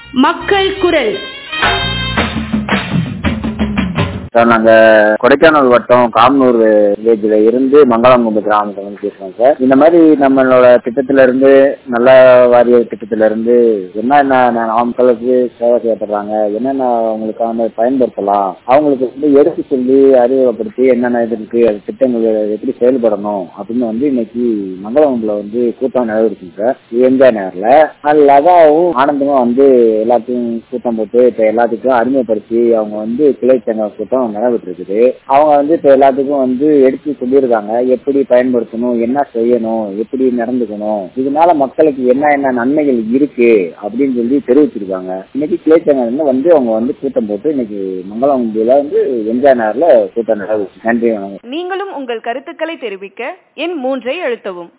மக்கள் குரல் சார் நாங்க கொடைக்கானல் வட்டம் காமனூர் வில்லேஜ்ல இருந்து மங்களங்குண்டு கிராமத்துல இருந்து பேசுறோம் சார் இந்த மாதிரி நம்மளோட திட்டத்துல இருந்து நல்ல வாரிய திட்டத்துல இருந்து என்னென்ன மக்களுக்கு சேவை செய்யப்படுறாங்க என்னென்ன அவங்களுக்கான பயன்படுத்தலாம் அவங்களுக்கு வந்து எடுத்து சொல்லி அறிமுகப்படுத்தி என்னென்ன இது இருக்கு அது திட்டங்கள் எப்படி செயல்படணும் அப்படின்னு வந்து இன்னைக்கு மங்களகுண்டுல வந்து கூட்டம் நடவடிக்கைங்க சார் எம்ஜிஆர் நேரில் அதில் அதாவும் ஆனந்தமும் வந்து எல்லாத்தையும் கூட்டம் போட்டு இப்ப எல்லாத்துக்கும் அறிமுகப்படுத்தி அவங்க வந்து கிளை சங்க கூட்டம் நடைபெற்று இருக்குது அவங்க வந்து இப்ப எல்லாத்துக்கும் வந்து எடுத்து சொல்லியிருக்காங்க எப்படி பயன்படுத்தணும் என்ன செய்யணும் எப்படி நடந்துக்கணும் இதனால மக்களுக்கு என்ன என்ன நன்மைகள் இருக்கு அப்படின்னு சொல்லி தெரிவிச்சிருக்காங்க இன்னைக்கு கிளை சங்கம் வந்து அவங்க வந்து கூட்டம் போட்டு இன்னைக்கு மங்களகுண்டியில வந்து எம்ஜிஆர் நகர்ல கூட்டம் நடந்துச்சு நன்றி வணக்கம் நீங்களும் உங்கள் கருத்துக்களை தெரிவிக்க எண் மூன்றை அழுத்தவும்